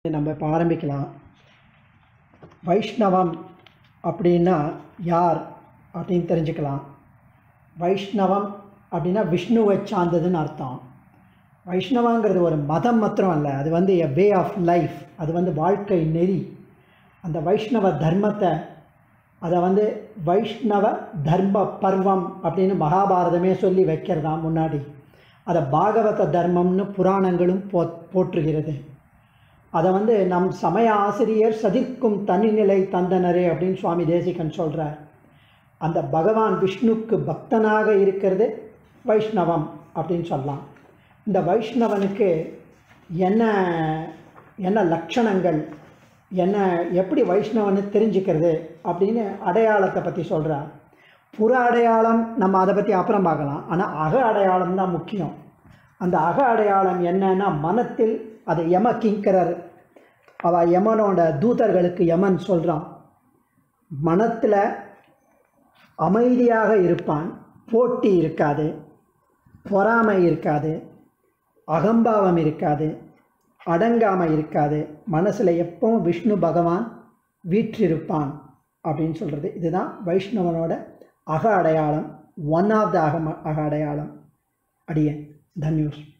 நம்ம இப்போ ஆரம்பிக்கலாம் வைஷ்ணவம் அப்படின்னா யார் அப்படின்னு தெரிஞ்சுக்கலாம் வைஷ்ணவம் அப்படின்னா விஷ்ணுவை சார்ந்ததுன்னு அர்த்தம் வைஷ்ணவங்கிறது ஒரு மதம் மாத்திரம் அல்ல அது வந்து எ வே ஆஃப் லைஃப் அது வந்து வாழ்க்கை நெறி அந்த வைஷ்ணவ தர்மத்தை அதை வந்து வைஷ்ணவ தர்ம பர்வம் அப்படின்னு மகாபாரதமே சொல்லி வைக்கிறதா முன்னாடி அதை பாகவத தர்மம்னு புராணங்களும் போ போற்றுகிறது அதை வந்து நம் சமய ஆசிரியர் சதிர்க்கும் தனிநிலை தந்தனரே அப்படின்னு சுவாமி தேசிகன் சொல்கிறார் அந்த பகவான் விஷ்ணுக்கு பக்தனாக இருக்கிறது வைஷ்ணவம் அப்படின்னு சொல்லலாம் இந்த வைஷ்ணவனுக்கு என்ன என்ன லட்சணங்கள் என்ன எப்படி வைஷ்ணவன்னு தெரிஞ்சுக்கிறது அப்படின்னு அடையாளத்தை பற்றி சொல்கிறார் புற அடையாளம் நம்ம அதை பற்றி அப்புறம் பார்க்கலாம் ஆனால் அக அடையாளம் தான் முக்கியம் அந்த அக அடையாளம் என்னன்னா மனத்தில் அது யம கிங்கரர் அவ யமனோட தூதர்களுக்கு யமன் சொல்கிறான் மனத்தில் அமைதியாக இருப்பான் போட்டி இருக்காது பொறாமை இருக்காது அகம்பாவம் இருக்காது அடங்காமை இருக்காது மனசில் எப்பவும் விஷ்ணு பகவான் வீற்றிருப்பான் அப்படின்னு சொல்கிறது இதுதான் வைஷ்ணவனோட அக அடையாளம் ஒன் ஆஃப் த அக அக அடையாளம் அடியேன் தன்யூஸ்